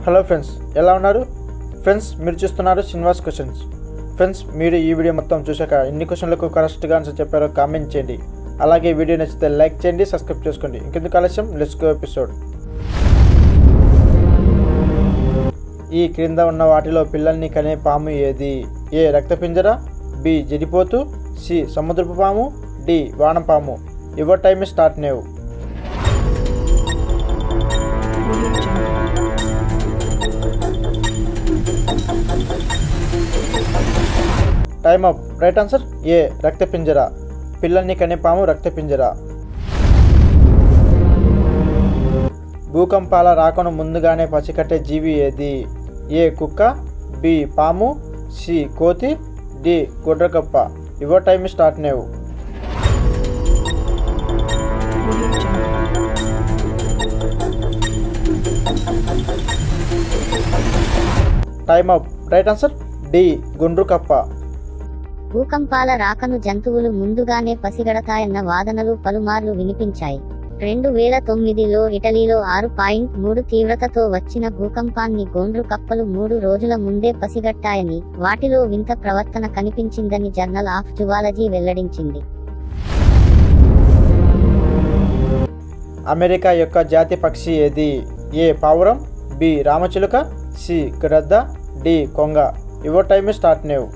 Hello friends ఎలా ఉన్నారు friends మీరు చూస్తున్నారు శ్రీనివాస్ క్వశ్చన్స్ ఫ్రెండ్స్ మీరు ఈ వీడియో మొత్తం చూశాక ఎన్ని క్వశ్చన్లకు కరెక్ట్గా ఆన్సర్ చెప్పారో కామెంట్ చేయండి అలాగే వీడియో నచ్చితే లైక్ చేయండి సబ్స్క్రైబ్ చేసుకోండి ఇంకెందుకు ఆలస్యం లెట్స్ గో ఎపిసోడ్ ఈ క్రింద ఉన్న వాటిలో పిల్లల్ని కనే పాము ఏది ఏ రక్తపింజర బి జడిపోతు సి సముద్రపు పాము డి వానపాము your time start now time up right answer A రక్తపింజర పిల్లల్ని కనే పాము రక్తపింజర భూకంపాల రాకను ముందుగానే పసికట్టే జీవి ఏది ఏ కుక్క బి పాము సి కోతి డి గుడ్రకప్ప your time start now time up right answer D గుండ్రు కప్ప భూకంపాల రాకను జంతువులు ముందుగానే పసిగడతాయన్న వాదనలు పలుమార్లు వినిపించాయి రెండు వేల తొమ్మిదిలో ఇటలీలో ఆరు పాయింట్ మూడు తీవ్రతతో వచ్చిన భూకంపాన్ని గోండ్రు కప్పలు మూడు రోజుల ముందే పసిగట్టాయని వాటిలో వింత ప్రవర్తన కనిపించిందని జర్నల్ ఆఫ్ జువాలజీ వెల్లడించింది అమెరికా యొక్క జాతి పక్షి ఏది ఏ పావురం బి రామచిలుక సి గ్రద్ద డి కొంగ your time start now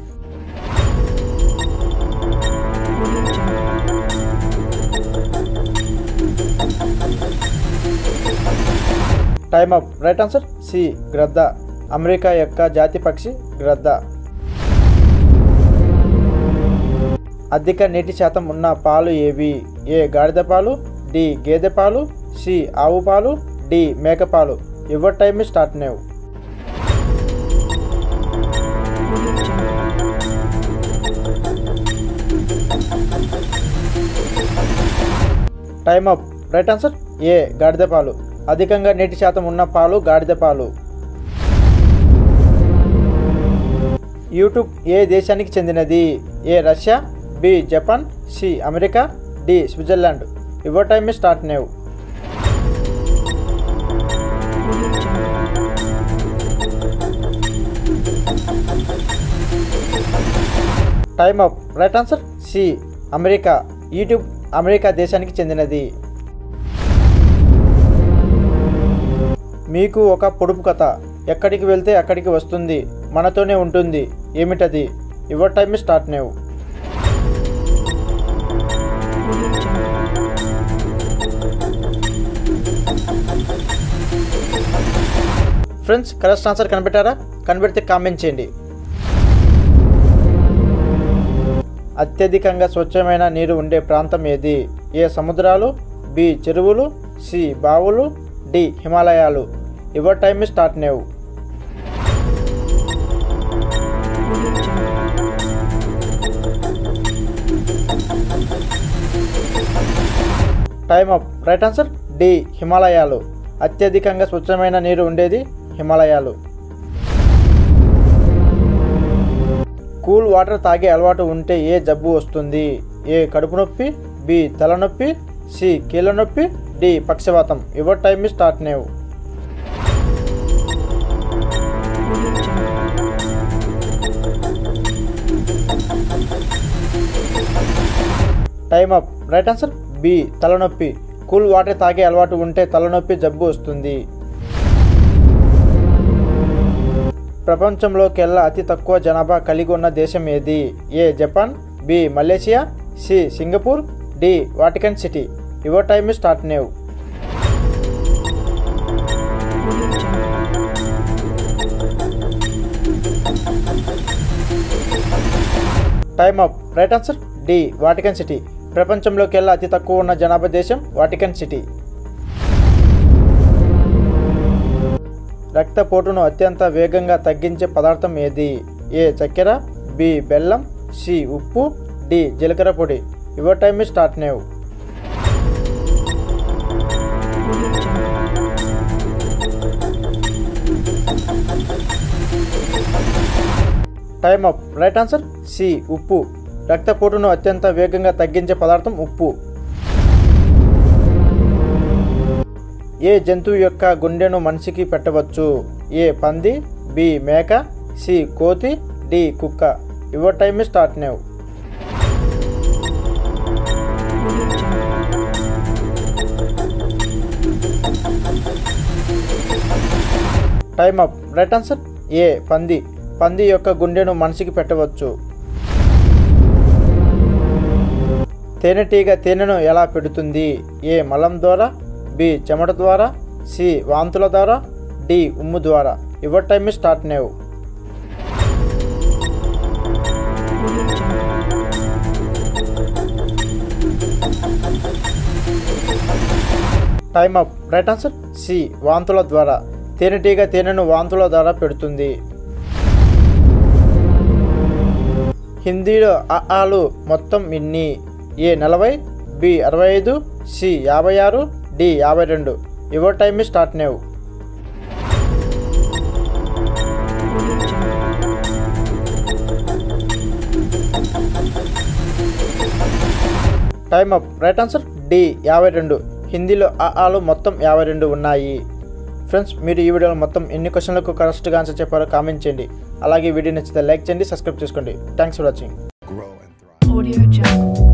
time up right answer C గ్రద్ద అమెరికా యొక్క జాతి పక్షి గ్రద్ద అధిక నీటి శాతం ఉన్న పాలు ఏవి ఏ గాడిద పాలు డి గేదె పాలు సి ఆవు పాలు డి మేక పాలు your time start now time up right answer A గాడిద పాలు అధికంగా నీటి శాతం ఉన్న పాలు గాడిద పాలు యూట్యూబ్ ఏ దేశానికి చెందినది A Russia B Japan C America D Switzerland your time start now time up right answer C America YouTube America దేశానికి చెందినది మీకు ఒక పొడుపు కథ ఎక్కడికి వెళ్తే అక్కడికి వస్తుంది మనతోనే ఉంటుంది ఏమిటది your time start now friends correct answer కనిపెట్టారా కనిపెడితే కామెంట్ చేయండి అత్యధికంగా స్వచ్ఛమైన నీరు ఉండే ప్రాంతం ఏది ఏ సముద్రాలు బి చెరువులు సి బావులు డి హిమాలయాలు your time start now time up right answer D హిమాలయాలు అత్యధికంగా స్వచ్ఛమైన నీరు ఉండేది హిమాలయాలు కూల్ వాటర్ తాగే అలవాటు ఉంటే ఏ జబ్బు వస్తుంది ఏ కడుపు నొప్పి బి తలనొప్పి సి కీళ్ళ నొప్పి డి పక్షవాతం your time start now time up right answer B తలనొప్పి కూల్ వాటర్ తాగే అలవాటు ఉంటే తలనొప్పి జబ్బు వస్తుంది ప్రపంచంలోకెల్లా అతి తక్కువ జనాభా కలిగి ఉన్న దేశం ఏది A Japan B Malaysia C Singapore D Vatican City your time start now time up right answer D Vatican City ప్రపంచంలోకెల్లా అతి తక్కువ ఉన్న జనాభా దేశం వాటికన్ సిటీ రక్తపోటును అత్యంత వేగంగా తగ్గించే పదార్థం ఏది ఏ చక్కెర బి బెల్లం సి ఉప్పు డి జీలకర్ర పొడి your time start now time up right answer C ఉప్పు రక్తపోటును అత్యంత వేగంగా తగ్గించే పదార్థం ఉప్పు ఏ జంతువు యొక్క గుండెను మనిషికి పెట్టవచ్చు ఏ పంది బి మేక సి కోతి డి కుక్క your time start now time up right answer A పంది పంది యొక్క గుండెను మనిషికి పెట్టవచ్చు తేనెటీగ తేనెను ఎలా పెడుతుంది ఏ మలం ద్వారా బి చెమట ద్వారా సి వాంతుల ద్వారా డి ఉమ్ము ద్వారా your time start now time up right answer C వాంతుల ద్వారా తేనెటీగ తేనెను వాంతుల ద్వారా పెడుతుంది హిందీలో అ ఆలు మొత్తం ఇన్ని ఏ నలభై బి అరవై ఐదు సి యాభై ఆరు డి యాభై రెండు your time start now time up right answer D యాభై రెండు హిందీలో అ ఆలు మొత్తం యాభై రెండు ఉన్నాయి ఫ్రెండ్స్ మీరు ఈ వీడియోలో మొత్తం ఎన్ని క్వశ్చన్లకు కరెక్ట్గా ఆన్సర్ చెప్పారో కామెంట్ చేయండి అలాగే వీడియో నచ్చితే లైక్ చేయండి సబ్స్క్రైబ్ చేసుకోండి thanks for watching grow and thrive. Audio Jungle.